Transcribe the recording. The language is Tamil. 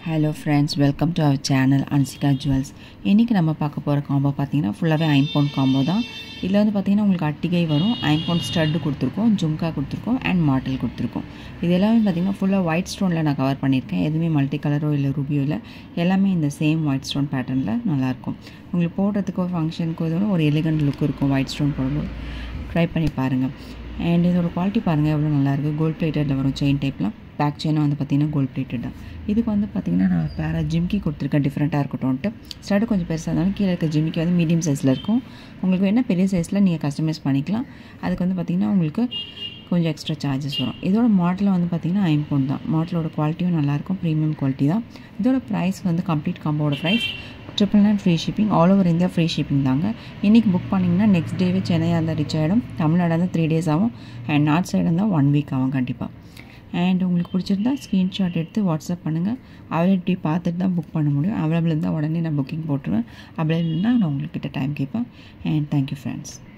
hello friends welcome to our channel Anshika jewels இன்றைக்கி நம்ம பார்க்க போகிற காம்போ பார்த்தீங்கன்னா ஃபுல்லாகவே ஐம்பவுண்ட் காம்போ தான் இதில் வந்து பார்த்திங்கன்னா உங்களுக்கு அட்டிகை வரும் ஐம்பவுண்ட் ஸ்டட்டு கொடுத்துருக்கோம் ஜும்கா கொடுத்துருக்கோம் அண்ட் மாட்டல் கொடுத்துருக்கோம் இது எல்லாமே பார்த்திங்கன்னா ஃபுல்லாக ஒயிட் ஸ்டோனில் நான் கவர் பண்ணியிருக்கேன் எதுவுமே மல்டி கலரோ இல்லை ரூபியோ இல்லை எல்லாமே இந்த சேம் ஒயிட் ஸ்டோன் பேட்டர்னில் நல்லாயிருக்கும் உங்களுக்கு போடுறதுக்கோ ஃபங்க்ஷனுக்கோ இதோட ஒரு எலிகண்ட் லுக் இருக்கும் ஒயிட் ஸ்டோன் போடும்போது ட்ரை பண்ணி பாருங்கள் அண்ட் இதோட குவாலிட்டி பாருங்கள் எவ்வளோ நல்லாயிருக்கு கோல்ட் பிளேட்டடில் வரும் செயின் டைப்லாம் பேக் செயினும் வந்து பார்த்திங்கன்னா கோல்ட் பிளேட்டட் தான் இதுக்கு வந்து பார்த்திங்கன்னா நான் வேறு ஜிம்கி கொடுத்துருக்கேன் டிஃப்ரெண்ட்டாக இருக்கட்டும்ன்ட்டு ஸ்டடு கொஞ்சம் பெருசாக இருந்தாலும் கீழே இருக்க ஜிம்மிக்கு வந்து மீடியம் சைஸில் இருக்கும் உங்களுக்கு வேணால் பெரிய சைஸில் நீங்கள் கஸ்டமைஸ் பண்ணிக்கலாம் அதுக்கு வந்து பார்த்திங்கன்னா உங்களுக்கு கொஞ்சம் எக்ஸ்ட்ரா சார்ஜஸ் வரும் இதோட மாடலில் வந்து பார்த்திங்கன்னா ஐம்பவுண்ட் தான் மாடலோட குவாலிட்டியும் நல்லாயிருக்கும் ப்ரீமியம் குவாலிட்டி தான் இதோட ப்ரைஸ் வந்து கம்ப்ளீட் காம்போட price triple nine free shipping all over India free shipping தாங்க இன்றைக்கி புக் பண்ணிங்கன்னா நெக்ஸ்ட் டேவே சென்னையாக இருந்தால் ரீச் ஆகிடும் தமிழ்நாடு இருந்தால் த்ரீ டேஸ் ஆகும் அண்ட் நார்த் சைடு இருந்தால் ஒன் வீக் ஆகும் கண்டிப்பாக அண்ட் உங்களுக்கு பிடிச்சிருந்தா ஸ்க்ரீன்ஷாட் எடுத்து வாட்ஸ்அப் பண்ணுங்கள் அவைலபிலிட்டி பார்த்துட்டு தான் புக் பண்ண முடியும் அவைலபிள் இருந்தால் உடனே நான் புக்கிங் போட்டுருவேன் அவைலபிள்னால் நான் உங்கள்கிட்ட டைம் கேட்பேன் அண்ட் தேங்க்யூ ஃப்ரெண்ட்ஸ்